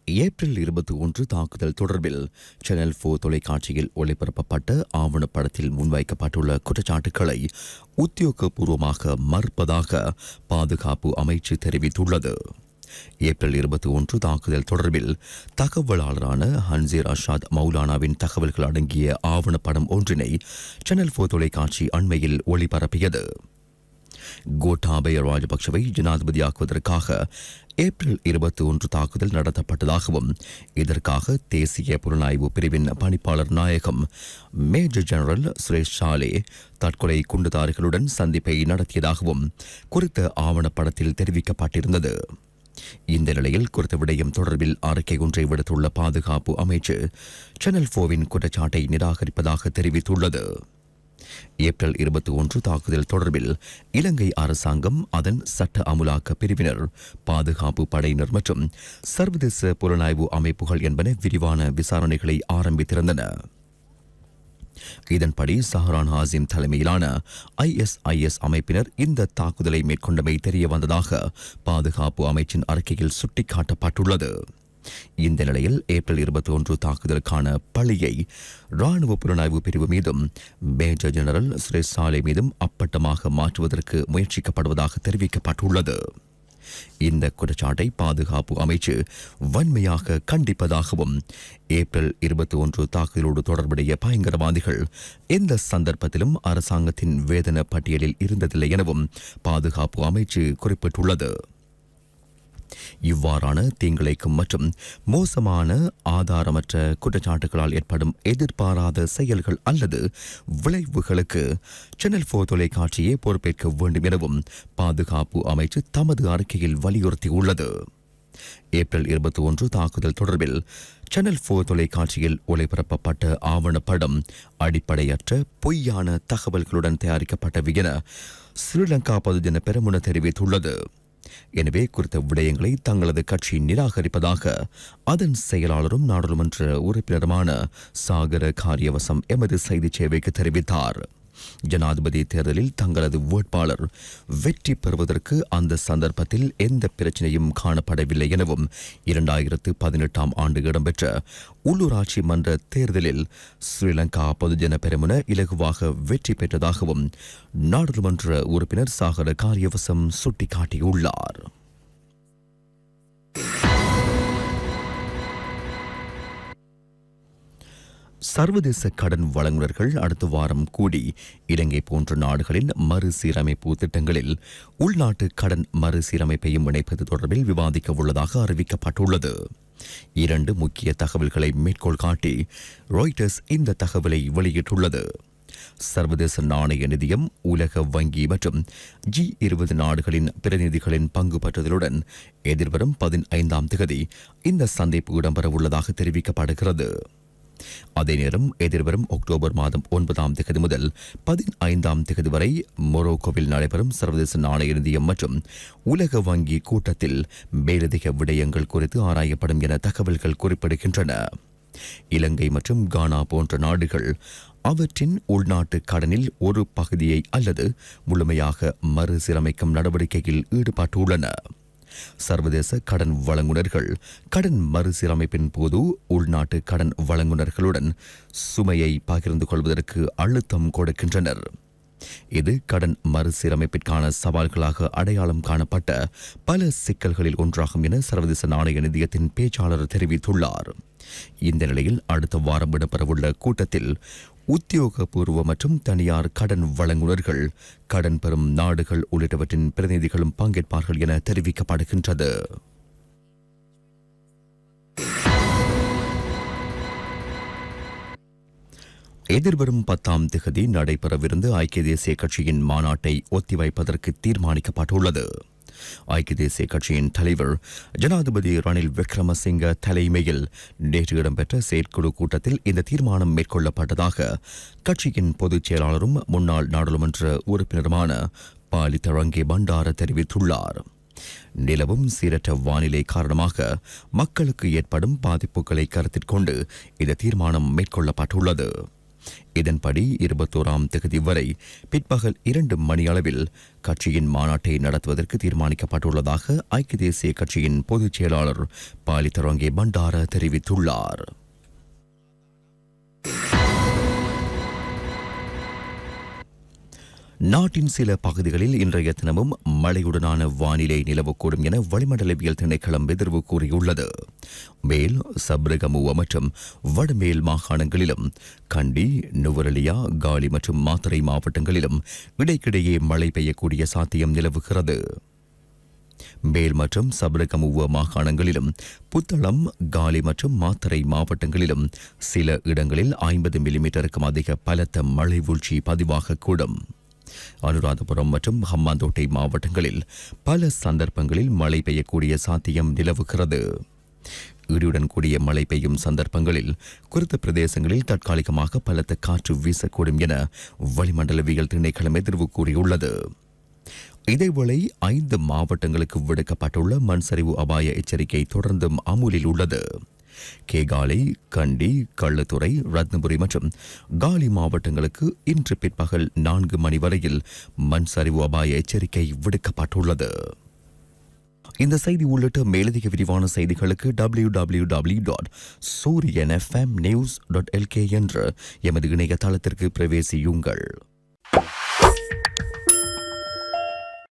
April இருபத்தி ஒன்று தாக்குதல் தொடர்பில் சேனல் போர் தொலைக்காட்சியில் ஒளிபரப்பப்பட்ட ஆவணப்படத்தில் முன்வைக்கப்பட்டுள்ள குற்றச்சாட்டுக்களை உத்தியோகபூர்வமாக மறுப்பதாக பாதுகாப்பு அமைச்சு தெரிவித்துள்ளது ஏப்ரல் இருபத்தி ஒன்று தாக்குதல் தொடர்பில் தகவலாளரான ஹன்சீர் அஷாத் மௌலானாவின் தகவல்கள் அடங்கிய ஆவணப்படம் ஒன்றினை சேனல் போர் தொலைக்காட்சி அண்மையில் ஒளிபரப்பியது கோட்டாபய ராஜபக்சவை ஜனாதிபதியாக்குவதற்காக ஏப்ரல் இருபத்தி ஒன்று தாக்குதல் நடத்தப்பட்டதாகவும் இதற்காக தேசிய புலனாய்வு பிரிவின் பணிப்பாளர் நாயகம் மேஜர் ஜெனரல் சுரேஷ் சாலே தற்கொலை குண்டுதாரிகளுடன் சந்திப்பை நடத்தியதாகவும் குறித்த ஆவணப்படத்தில் தெரிவிக்கப்பட்டிருந்தது இந்த நிலையில் குறித்த விடயம் தொடர்பில் அறிக்கை ஒன்றை விடுத்துள்ள பாதுகாப்பு அமைச்சு சேனல் போவின் குற்றச்சாட்டை நிராகரிப்பதாக தெரிவித்துள்ளது ஏப்ரல் இருபத்தி ஒன்று தாக்குதல் தொடர்பில் இலங்கை அரசாங்கம் அதன் சட்ட அமுலாக்க பிரிவினர் பாதுகாப்பு படையினர் மற்றும் சர்வதேச புலனாய்வு அமைப்புகள் என்பன விரிவான விசாரணைகளை ஆரம்பித்திருந்தன இதன்படி சஹரான் ஹாசிம் தலைமையிலான ஐஎஸ்ஐஎஸ் அமைப்பினர் இந்த தாக்குதலை மேற்கொண்டமை தெரிய வந்ததாக பாதுகாப்பு அமைச்சின் அறிக்கையில் சுட்டிக்காட்டப்பட்டுள்ளது இந்த நிலையில் ஏப்ரல் இருபத்தி ஒன்று தாக்குதலுக்கான பழியை ராணுவ புலனாய்வு பிரிவு மீதும் மேஜர் ஜெனரல் சுரேஷ் சாலை மீதும் அப்பட்டமாக மாற்றுவதற்கு முயற்சிக்கப்படுவதாக தெரிவிக்கப்பட்டுள்ளது இந்த குற்றச்சாட்டை பாதுகாப்பு அமைச்சு வன்மையாக கண்டிப்பதாகவும் ஏப்ரல் இருபத்தி ஒன்று தாக்குதலோடு தொடர்புடைய பயங்கரவாதிகள் எந்த சந்தர்ப்பத்திலும் அரசாங்கத்தின் வேதன பட்டியலில் இருந்ததில்லை எனவும் பாதுகாப்பு அமைச்சு குறிப்பிட்டுள்ளது இவ்வாறான தீங்கிழைக்கும் மற்றும் மோசமான ஆதாரமற்ற குற்றச்சாட்டுகளால் ஏற்படும் எதிர்பாராத செயல்கள் அல்லது விளைவுகளுக்கு சேனல் போர் தொலைக்காட்சியே பொறுப்பேற்க வேண்டும் எனவும் பாதுகாப்பு அமைச்சு தமது அறிக்கையில் வலியுறுத்தியுள்ளது ஏப்ரல் இருபத்தி ஒன்று தாக்குதல் தொடர்பில் சேனல் போர் தொலைக்காட்சியில் ஒளிபரப்பப்பட்ட ஆவணப்படம் அடிப்படையற்ற பொய்யான தகவல்களுடன் தயாரிக்கப்பட்டவை என ஸ்ரீலங்கா பொதுஜன பெரமுன தெரிவித்துள்ளது எனவே குறித்த விடயங்களை தங்களது கட்சி நிராகரிப்பதாக அதன் செயலாளரும் நாடாளுமன்ற உறுப்பினருமான சாகர காரியவசம் எமது செய்தி சேவைக்கு தெரிவித்தார் ஜனாதிபதி தேர்தலில் தங்களது வேட்பாளர் வெற்றி பெறுவதற்கு அந்த சந்தர்ப்பத்தில் எந்த பிரச்சனையும் காணப்படவில்லை எனவும் இரண்டாயிரத்து பதினெட்டாம் ஆண்டு இடம்பெற்ற உள்ளூராட்சி மன்ற தேர்தலில் ஸ்ரீலங்கா பொதுஜன பெருமுன இலகுவாக வெற்றி பெற்றதாகவும் நாடாளுமன்ற உறுப்பினர் சாகர காரியவசம் சுட்டிக்காட்டியுள்ளார் சர்வதேச கடன் வழங்குனர்கள் அடுத்த வாரம் கூடி இலங்கை போன்ற நாடுகளின் மறுசீரமைப்பு திட்டங்களில் உள்நாட்டு கடன் மறுசீரமைப்பையும் இணைப்பது தொடர்பில் விவாதிக்க உள்ளதாக அறிவிக்கப்பட்டுள்ளது இரண்டு முக்கிய தகவல்களை மேற்கோள் காட்டி ராய்டர்ஸ் இந்த தகவலை வெளியிட்டுள்ளது சர்வதேச நாணய நிதியம் உலக வங்கி மற்றும் ஜி இருபது நாடுகளின் பிரதிநிதிகளின் பங்கு பற்றுதலுடன் எதிர்வரும் பதினைந்தாம் தேதி இந்த சந்திப்பு இடம்பெறவுள்ளதாக தெரிவிக்கப்படுகிறது அதே நேரம் எதிர்வரும் அக்டோபர் மாதம் ஒன்பதாம் தேதி முதல் பதினைந்தாம் தேதி வரை மொரோக்கோவில் நடைபெறும் சர்வதேச நாணய நிதியம் மற்றும் உலக வங்கி கூட்டத்தில் மேலதிக விடயங்கள் குறித்து ஆராயப்படும் என தகவல்கள் குறிப்பிடுகின்றன இலங்கை மற்றும் கானா போன்ற நாடுகள் அவற்றின் உள்நாட்டு கடனில் ஒரு பகுதியை அல்லது முழுமையாக மறுசீரமைக்கும் நடவடிக்கையில் ஈடுபட்டுள்ளன சர்வதேச கடன் வழங்குனர்கள் கடன் மறுசீரமைப்பின் போது உள்நாட்டு கடன் வழங்குனர்களுடன் சுமையை பகிர்ந்து கொள்வதற்கு அழுத்தம் கொடுக்கின்றனர் இது கடன் மறுசீரமைப்பிற்கான சவால்களாக அடையாளம் காணப்பட்ட பல சிக்கல்களில் ஒன்றாகும் என சர்வதேச நாணய நிதியத்தின் பேச்சாளர் தெரிவித்துள்ளார் இந்த நிலையில் அடுத்த வாரம் இடம்பெறவுள்ள கூட்டத்தில் உத்தியோகபூர்வ மற்றும் தனியார் கடன் வழங்குனர்கள் கடன் பெறும் நாடுகள் உள்ளிட்டவற்றின் பிரதிநிதிகளும் பங்கேற்பார்கள் என தெரிவிக்கப்படுகின்றது எதிர்வரும் பத்தாம் திகதி நடைபெறவிருந்த ஐக்கிய தேசிய கட்சியின் மாநாட்டை ஒத்திவைப்பதற்கு தீர்மானிக்கப்பட்டுள்ளது ஐக்கிய தேசிய கட்சியின் தலைவர் ஜனாதிபதி ரணில் விக்ரமசிங்க தலைமையில் நேற்று இடம்பெற்ற செயற்குழு கூட்டத்தில் இந்த தீர்மானம் மேற்கொள்ளப்பட்டதாக கட்சியின் பொதுச் செயலாளரும் முன்னாள் நாடாளுமன்ற உறுப்பினருமான பாலி தரங்கே பண்டார தெரிவித்துள்ளார் நிலவும் சீரற்ற வானிலை காரணமாக மக்களுக்கு ஏற்படும் பாதிப்புகளை கருத்தில் கொண்டு இந்த தீர்மானம் மேற்கொள்ளப்பட்டுள்ளது இதன்படி இருபத்தோராம் தேதி வரை பிற்பகல் இரண்டு மணி அளவில் கட்சியின் மாநாட்டை நடத்துவதற்கு தீர்மானிக்கப்பட்டுள்ளதாக ஐக்கிய தேசிய கட்சியின் பொதுச் செயலாளர் பாலித்தரங்கே பண்டார தெரிவித்துள்ளார் நாட்டின் சில பகுதிகளில் இன்றைய தினமும் மழையுடனான வானிலை நிலவக்கூடும் என வளிமண்டலவியல் திணைக்களம் எதிர்வு கூறியுள்ளது மேல் சப்ரகமுவ மற்றும் வடமேல் மாகாணங்களிலும் கண்டி நுவரலியா காலி மற்றும் மாத்தறை மாவட்டங்களிலும் இடைக்கிடையே மழை பெய்யக்கூடிய சாத்தியம் நிலவுகிறது மேல் மற்றும் சபரகமுவ மாகாணங்களிலும் புத்தளம் காலி மற்றும் மாத்தறை மாவட்டங்களிலும் சில இடங்களில் ஐம்பது மில்லிமீட்டருக்கும் அதிக பலத்த மழை வீழ்ச்சி பதிவாகக்கூடும் அனுராதபுரம் மற்றும் ஹம்மாந்தோட்டை மாவட்டங்களில் பல சந்தர்ப்பங்களில் மழை பெய்யக்கூடிய சாத்தியம் நிலவுகிறது இடியுடன் கூடிய மழை பெய்யும் சந்தர்ப்பங்களில் குறித்த பிரதேசங்களில் தற்காலிகமாக பலத்த காற்று வீசக்கூடும் என வளிமண்டலவியல் திணைக்களம் எதிர்வு கூறியுள்ளது இதேவேளை ஐந்து மாவட்டங்களுக்கு விடுக்கப்பட்டுள்ள மண்சரிவு அபாய எச்சரிக்கை தொடர்ந்தும் அமுலில் உள்ளது கேகாலை கண்டி கள்ளத்துறை ரத்னபுரி மற்றும் காலி மாவட்டங்களுக்கு இன்று பிற்பகல் நான்கு மணி வரையில் மண் சரிவு அபாய எச்சரிக்கை விடுக்கப்பட்டுள்ளது இந்த செய்தி உள்ளிட்ட மேலதிக விரிவான செய்திகளுக்கு W W W dot Sooriyan FM news dot LK என்ற எமது இணையதளத்திற்கு பிரவேசியுங்கள்